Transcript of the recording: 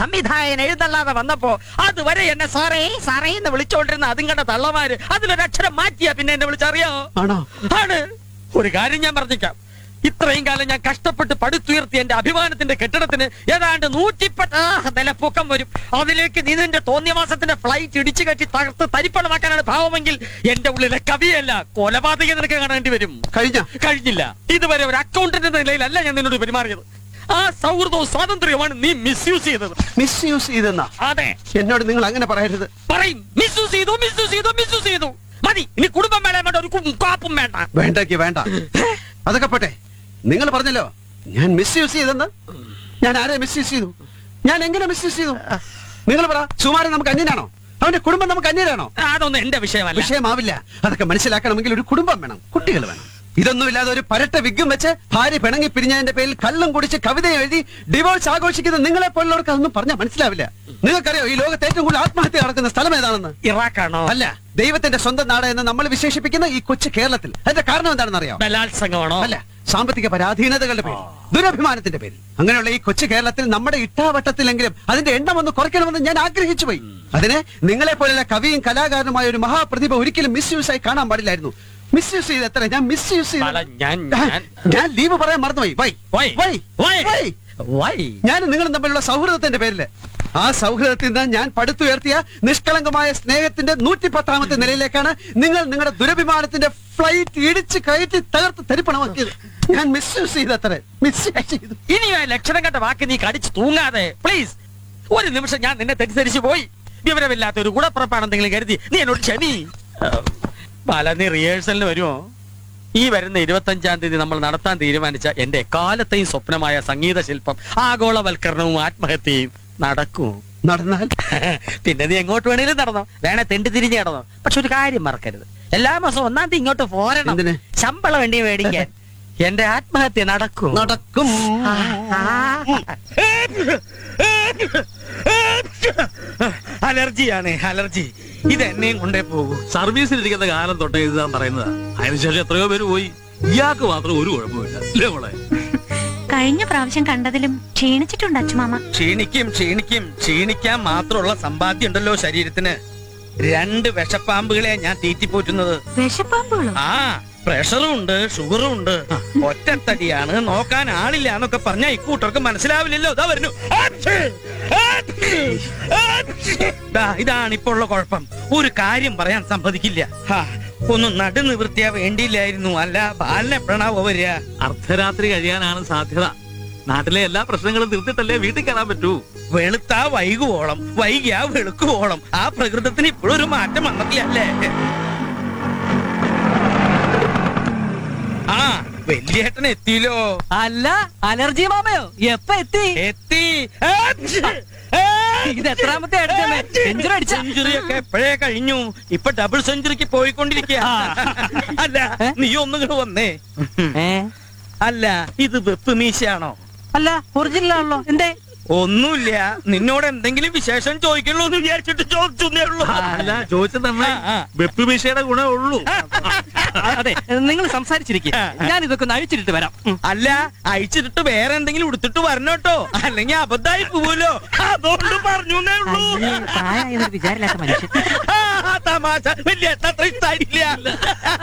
സംവിധായകൻ എഴുന്നള്ളാതെ വന്നപ്പോ അതുവരെ എന്നെ സാറേ സാറേ എന്ന് വിളിച്ചോണ്ടിരുന്ന അതുങ്ങളുടെ തള്ളമാര് അതിലൊരക്ഷരം മാറ്റിയാ പിന്നെ എന്നെ വിളിച്ചറിയാമോ ആണോ ആണ് ഒരു കാര്യം ഞാൻ പറഞ്ഞേക്കാം ഇത്രയും കാലം ഞാൻ കഷ്ടപ്പെട്ട് പടുത്തുയർത്തിയ എന്റെ അഭിമാനത്തിന്റെ കെട്ടിടത്തിന് ഏതാണ്ട് നൂറ്റിപ്പത്ത് നിലപ്പൊക്കം വരും അതിലേക്ക് നീ നിന്റെ തോന്നിയമാസത്തിന്റെ ഫ്ലൈറ്റ് ഇടിച്ചു കയറ്റി തകർത്ത് തരിപ്പണമാക്കാനാണ് ഭാവമെങ്കിൽ എന്റെ ഉള്ളിലെ കവിയല്ല കൊലപാതക നിനക്ക് കാണേണ്ടി വരും കഴിഞ്ഞ കഴിഞ്ഞില്ല ഇതുവരെ ഒരു അക്കൗണ്ടന്റ് എന്ന നിലയിലല്ല ഞാൻ നിന്നോട് പെരുമാറിയത് ആ സൗഹൃദവും സ്വാതന്ത്ര്യവുമാണ് നീ മിസ്യൂസ് ചെയ്തത് മിസ് യൂസ് ചെയ്തെന്നാ അതെ എന്നോട് നിങ്ങൾ അങ്ങനെ പറയരുത് പറയും മിസ്യൂസ് ചെയ്തു മിസ്യൂസ് ചെയ്തു മിസ്യൂസ് ചെയ്തു മതി ഇനി കുടുംബം വേണ്ട വേണ്ട ഒരു കു- കാപ്പും വേണ്ട വേണ്ടക്ക് വേണ്ട അതൊക്കെ പോട്ടെ നിങ്ങൾ പറഞ്ഞല്ലോ ഞാൻ മിസ് യൂസ് ചെയ്തെന്ന് ഞാൻ ആരെ മിസ് യൂസ് ചെയ്തു ഞാൻ എങ്ങനെ മിസ് യൂസ് ചെയ്തു നിങ്ങൾ പറ സുമാരൻ നമുക്ക് അന്യനാണോ അവന്റെ കുടുംബം നമുക്ക് അന്യനാണോ അതൊന്നും എന്റെ വിഷയമല്ല വിഷയമാവില്ല അതൊക്കെ മനസ്സിലാക്കണമെങ്കിൽ ഒരു കുടുംബം വേണം കുട്ടികൾ വേണം ഇതൊന്നുമില്ലാതെ ഒരു പരട്ട വിഗ്ഗും വെച്ച് ഭാര്യ പിണങ്ങി പിരിഞ്ഞതിന്റെ പേരിൽ കള്ളും കുടിച്ച് കവിത എഴുതി ഡിവോഴ്സ് ആഘോഷിക്കുന്ന നിങ്ങളെ പോലുള്ളവർക്ക് അതൊന്നും പറഞ്ഞാൽ മനസ്സിലാവില്ല നിങ്ങൾക്കറിയോ ഈ ലോകത്ത് ഏറ്റവും കൂടുതൽ ആത്മഹത്യ നടക്കുന്ന സ്ഥലം ഏതാണെന്ന് ഇറാഖാണോ അല്ല ദൈവത്തിന്റെ സ്വന്തം നാട് എന്ന് നമ്മൾ വിശേഷിപ്പിക്കുന്ന ഈ കൊച്ചു കേരളത്തിൽ അതിന്റെ കാരണം എന്താണെന്ന് അറിയാം ബലാത്സംഗമാണോ അല്ല സാമ്പത്തിക പരാധീനതകളുടെ പേരിൽ ദുരഭിമാനത്തിന്റെ പേരിൽ അങ്ങനെയുള്ള ഈ കൊച്ചു കേരളത്തിൽ നമ്മുടെ ഇട്ടാവട്ടത്തിലെങ്കിലും അതിന്റെ എണ്ണം ഒന്ന് കുറയ്ക്കണമെന്ന് ഞാൻ ആഗ്രഹിച്ചു പോയി അതിന് നിങ്ങളെ പോലുള്ള കവിയും കലാകാരനുമായ ഒരു മഹാപ്രതിഭ ഒരിക്കലും മിസ്യൂസ് ആയി കാണാൻ പാടില്ലായിരുന്നു മിസ്യൂസ് ചെയ്ത് എത്ര ഞാൻ മിസ്യൂസ് ബാല, ഞാൻ- ചെയ്ത് ഞാൻ- ഞാൻ ലീവ് പറയാൻ മറന്നുപോയി why Why? Why Why? Why Why? ഞാൻ നിങ്ങളും തമ്മിലുള്ള സൗഹൃദത്തിന്റെ പേരില് ആ സൗഹൃദത്തിൽ നിന്ന് ഞാൻ പടുത്തുയർത്തിയ നിഷ്കളങ്കമായ സ്നേഹത്തിന്റെ നൂറ്റിപ്പത്താമത്തെ നിലയിലേക്കാണ് നിങ്ങൾ നിങ്ങളുടെ ദുരഭിമാനത്തിന്റെ ഫ്ലൈറ്റ് ഇടിച്ച് കയറ്റി തകർത്ത് തരിപ്പണമാക്കിയത് ഞാൻ മിസ്യൂസ് ചെയ്തത്രേ മിസ് ചെയ്തു ഇനി ആ ലക്ഷണം കണ്ട വാക്ക് നീ കടിച്ചു തൂങ്ങാതെ പ്ലീസ് ഒരു നിമിഷം ഞാൻ നിന്നെ തെറ്റിദ്ധരിച്ചു പോയി വിവരമില്ലാത്ത ഒരു ഗുണപ്പുറപ്പാണെന്തെങ്കിലും കരുതി നീ എന്നോട് ക്ഷമി ബാല നീ റിഹേഴ്സലിന് വരുമോ ഈ വരുന്ന ഇരുപത്തഞ്ചാം തീയതി നമ്മൾ നടത്താൻ തീരുമാനിച്ച എന്റെ എക്കാലത്തെയും സ്വപ്നമായ സംഗീത ശില്പം ആഗോളവൽക്കരണവും ആത്മഹത്യയും നടക്കൂ നടന്നാൽ പിന്നെ നീ എങ്ങോട്ട് വേണേലും നടന്നോ വേണേ തെണ്ടി തിരിഞ്ഞ് നടന്നോ പക്ഷെ ഒരു കാര്യം മറക്കരുത് എല്ലാ മാസവും ഒന്നാം തീയതി ഇങ്ങോട്ട് പോരണം എന്തിന്? ശമ്പളം വേണ്ടി മേടിക്കാൻ എന്റെ ആത്മഹത്യ നടക്കും നടക്കും അലർജിയാണ് അലർജി ഇത് എന്നെയും കൊണ്ടേ പോകൂ സർവീസിലിരിക്കുന്ന കാലം തൊട്ടേ ഇത് ഞാൻ പറയുന്നതാ അതിനുശേഷം എത്രയോ പേര് പോയി ഇയാൾക്ക് മാത്രം ഒരു കുഴപ്പമില്ല അല്ലേ മോളെ കഴിഞ്ഞ പ്രാവശ്യം കണ്ടതിലും ക്ഷീണിച്ചിട്ടുണ്ട് അച്ചുമാമ ക്ഷീണിക്കും ക്ഷീണിക്കും ക്ഷീണിക്കാൻ മാത്രമുള്ള സമ്പാദ്യം ഉണ്ടല്ലോ ശരീരത്തിന് രണ്ട് വിഷപ്പാമ്പുകളെ ഞാൻ തീറ്റിപ്പോറ്റുന്നത് വിഷപ്പാമ്പുകളോ ആ പ്രഷറും ഉണ്ട് ഷുഗറും ഉണ്ട് ഒറ്റത്തടിയാണ് നോക്കാൻ ആളില്ല എന്നൊക്കെ പറഞ്ഞാൽ ഇക്കൂട്ടർക്ക് മനസ്സിലാവില്ലല്ലോ ഇതാ വരുന്നു ആച്ച്! ആച്ച്! ആച്ച്! ദാ, ഇതാണ് ഇപ്പോൾ ഉള്ള കുഴപ്പം ഒരു കാര്യം പറയാൻ സമ്മതിക്കില്ല ഹാ, ഒന്ന് നടു നിവൃത്തിയാ വേണ്ടിയില്ലായിരുന്നു അല്ല ബാലിനെ പ്രണാവോ വരിക അർദ്ധരാത്രി കഴിയാനാണ് സാധ്യത നാട്ടിലെ എല്ലാ പ്രശ്നങ്ങളും തീർത്തിട്ടല്ലേ വീട്ടിൽ കയറാൻ പറ്റൂ വെളുത്താ വൈകുവോളം വൈകിയാ വെളുക്കുവോളം ആ പ്രകൃതത്തിന് ഇപ്പോഴും ഒരു മാറ്റം വന്നിട്ടില്ലല്ലേ ആ വലിയേട്ടൻ എത്തിയില്ലോ അല്ല അലർജി മാമയോ എപ്പ എത്തി എത്തി ആച്ച്! ആച്ച്! ഇത് എത്രാമത്തെ അടിച്ചമ്മേ? സെഞ്ചുറി അടിച്ച? സെഞ്ചുറി ഒക്കെ എപ്പോഴേ കഴിഞ്ഞു ഇപ്പൊ ഡബിൾ സെഞ്ചുറിക്ക് പോയിക്കൊണ്ടിരിക്കുക അല്ല നീ ഒന്നും കൂടെ വന്നേ ഏ? അല്ല ഇത് വെപ്പ് മീശയാണോ അല്ല ഒറിജിനൽ ആണല്ലോ എന്തേ ഒന്നുമില്ല നിന്നോട് എന്തെങ്കിലും വിശേഷം ചോദിക്കണല്ലോ എന്ന് വിചാരിച്ചിട്ട് ചോദിച്ചു ഉള്ളൂ അല്ല ചോദിച്ചത് തന്നെ ആ, ആ. വെപ്പ് മീശയുടെ ഗുണമേ ഉള്ളൂ ആ, അതെ നിങ്ങൾ സംസാരിച്ചിരിക്കുക ഞാൻ ഇതൊക്കെ ഒന്ന് അഴിച്ചിട്ട് വരാം ഉം. അല്ല അഴിച്ചിട്ട് വേറെ എന്തെങ്കിലും ഉടുത്തിട്ട് വരണം കേട്ടോ അല്ലെങ്കിൽ അബദ്ധായി പോവല്ലോ അതുകൊണ്ട് പറഞ്ഞു ഉള്ളൂ അയ്യേ, പ്രായമായെന്നൊരു വിചാരമില്ലാത്ത മനുഷ്യൻ ആ, തമാശ വലിയ അത്ര ഇഷ്ടായില്ല